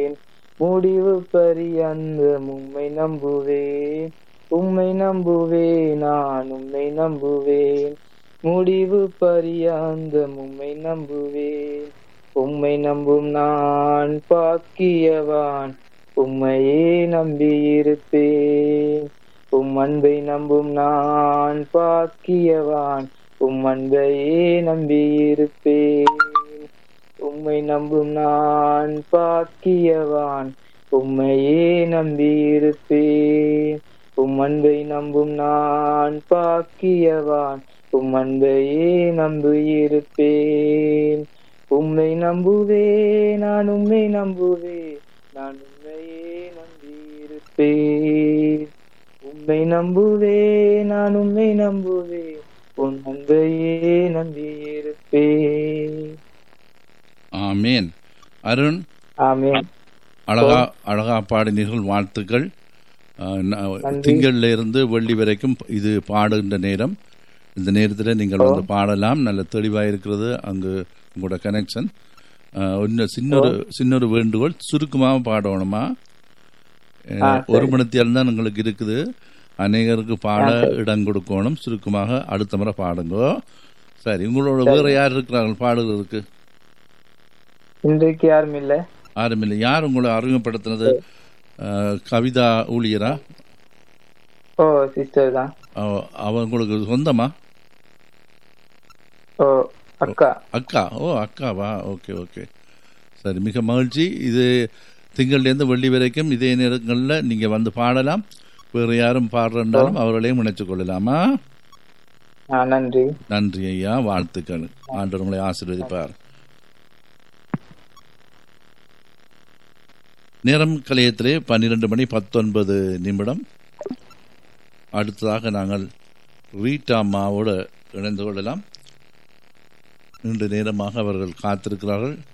முடிவு பரியந்த உம்மை நம்புவேன் உம்மை நம்புவேன் நான் உம்மை நம்புவேன் முடிவு பரியந்த உம்மை நம்புவேன் உம்மை நம்பும் நான் பாக்கியவான் உம்மையே நம்பியிருப்பேன் உம் அன்பை நம்பும் நான் பாக்கியவான் உம் அன்பையே நம்பியிருப்பேன் உம்மை நம்பும் நான் பாக்கியவான் உம்மையே நம்பியிருப்பேன் உம் அன்பை நம்பும் நான் பாக்கியவான் உம் அன்பையே நம்பியிருப்பேன் உம்மை நம்புவேன் நான் உம்மை நம்புவேன் நான் உம்மையே நம்பியிருப்பேன் உம்மை நம்புவேன் நான் உம்மை நம்புவேன் உன் அன்பையே நம்பியிருப்பேன் ஆமேன் அருண் ஆமென் அழகா அழகா பாடினீர்கள் வாழ்த்துக்கள் அஹ், ந- நன்றி. திங்கள்ல இருந்து வெள்ளி வரைக்கும் இது பாடுகின்ற நேரம் இந்த நேரத்தில் நீங்கள் வந்து பாடலாம் நல்ல தெளிவாக இருக்கிறது அங்கு உங்களோட கனெக்ஷன் இன்னும் சின்னொரு சின்னொரு வேண்டுகோள் சுருக்கமாக பாடணுமா அஹ், ஆ, ஒரு மணித்தியால் தான் உங்களுக்கு இருக்குது அநேகருக்கு பாட இடம் கொடுக்கணும் சுருக்கமாக அடுத்த முறை பாடுங்க சரி உங்களோட வேற யார் இருக்கிறார்கள் பாடுகிறதுக்கு இன்றைக்கு யாரும் இல்ல யாரும் இல்லை யார் உங்களை அறிமுகப்படுத்தினது அஹ், கவிதா ஊழியரா ஓ சிஸ்டர் தான் அவ- அவ உங்களுக்கு சொந்தமா ஓ அக்கா அக்கா ஓ அக்காவா ஓகே ஓகே சரி மிக மகிழ்ச்சி இது திங்கள்லேருந்து வெள்ளி வரைக்கும் இதே நேரங்களில் நீங்கள் வந்து பாடலாம் வேறு யாரும் பாடுறாலும் அவர்களையும் இணைச்சு கொள்ளலாமா ஆ நன்றி நன்றி ஐயா வாழ்த்துக்கள் ஆண்டவர் உங்களை ஆசீர்வதிப்பார் நேரம் கலையத்திலே பன்னிரண்டு மணி பத்தொன்பது நிமிடம் அடுத்ததாக நாங்கள் ரீட்டா அம்மாவோடு இணைந்து கொள்ளலாம் நீண்ட நேரமாக அவர்கள் காத்திருக்கிறார்கள்